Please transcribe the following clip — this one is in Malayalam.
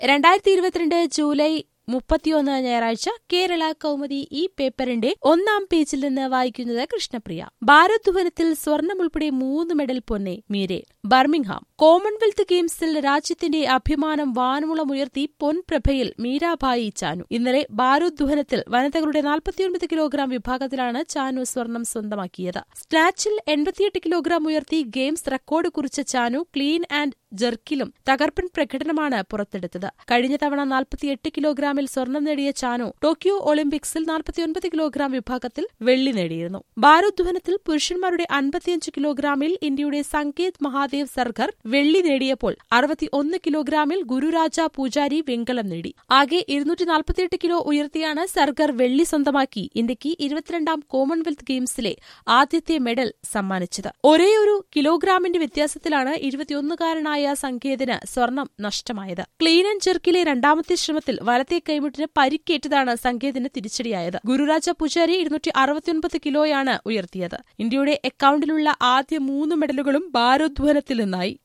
രണ്ടായിരത്തി ഇരുപത്തിരണ്ട് ജൂലൈ മുപ്പത്തിയൊന്ന് ഞായറാഴ്ച കേരള കൗമുദി ഈ പേപ്പറിന്റെ ഒന്നാം പേജിൽ നിന്ന് വായിക്കുന്നത് കൃഷ്ണപ്രിയ ഭാരോദ്വഹനത്തിൽ സ്വർണം ഉൾപ്പെടെ മൂന്ന് മെഡൽ പൊന്നെ മീരെ ബർമിംഗ്ഹാം കോമൺവെൽത്ത് ഗെയിംസിൽ രാജ്യത്തിന്റെ അഭിമാനം വാനമുളമുയർത്തി പൊൻപ്രഭയിൽ മീരാഭായി ചാനു ഇന്നലെ ഭാരോദ്വഹനത്തിൽ വനിതകളുടെ നാൽപ്പത്തിയൊൻപത് കിലോഗ്രാം വിഭാഗത്തിലാണ് ചാനു സ്വർണം സ്വന്തമാക്കിയത് സ്നാച്ചിൽ എൺപത്തിയെട്ട് കിലോഗ്രാം ഉയർത്തി ഗെയിംസ് റെക്കോർഡ് കുറിച്ച ചാനു ക്ലീൻ ആൻഡ് ജെർക്കിലും തകർപ്പൻ പ്രകടനമാണ് പുറത്തെടുത്തത് കഴിഞ്ഞ തവണ നാൽപ്പത്തിയെട്ട് കിലോഗ്രാമിൽ സ്വർണം നേടിയ ചാനു ടോക്കിയോ ഒളിമ്പിക്സിൽ നാൽപ്പത്തിയൊൻപത് കിലോഗ്രാം വിഭാഗത്തിൽ വെള്ളി നേടിയിരുന്നു ഭാരോദ്വഹനത്തിൽ പുരുഷന്മാരുടെ അൻപത്തിയഞ്ച് കിലോഗ്രാമിൽ ഇന്ത്യയുടെ സങ്കേത് മഹാദേവ് സർഗർ വെള്ളി നേടിയപ്പോൾ അറുപത്തിയൊന്ന് കിലോഗ്രാമിൽ ഗുരുരാജ പൂജാരി വെങ്കലം നേടി ആകെ ഇരുന്നൂറ്റി നാൽപ്പത്തിയെട്ട് കിലോ ഉയർത്തിയാണ് സർഗർ വെള്ളി സ്വന്തമാക്കി ഇന്ത്യക്ക് ഇരുപത്തിരണ്ടാം കോമൺവെൽത്ത് ഗെയിംസിലെ ആദ്യത്തെ മെഡൽ സമ്മാനിച്ചത് ഒരേയൊരു കിലോഗ്രാമിന്റെ വ്യത്യാസത്തിലാണ് ഇരുപത്തിയൊന്നുകാരനായ സങ്കേതിന് സ്വർണം നഷ്ടമായത് ക്ലീൻ ആൻഡ് ജെർക്കിലെ രണ്ടാമത്തെ ശ്രമത്തിൽ വലത്തെ കൈമുട്ടിന് പരിക്കേറ്റതാണ് സങ്കേതിന് തിരിച്ചടിയായത് ഗുരുരാജ പൂജാരി ഇരുന്നൂറ്റി അറുപത്തിയൊൻപത് കിലോയാണ് ഉയർത്തിയത് ഇന്ത്യയുടെ അക്കൌണ്ടിലുള്ള ആദ്യ മൂന്ന് മെഡലുകളും ഭാരോദ്വഹനത്തിൽ നിന്നായി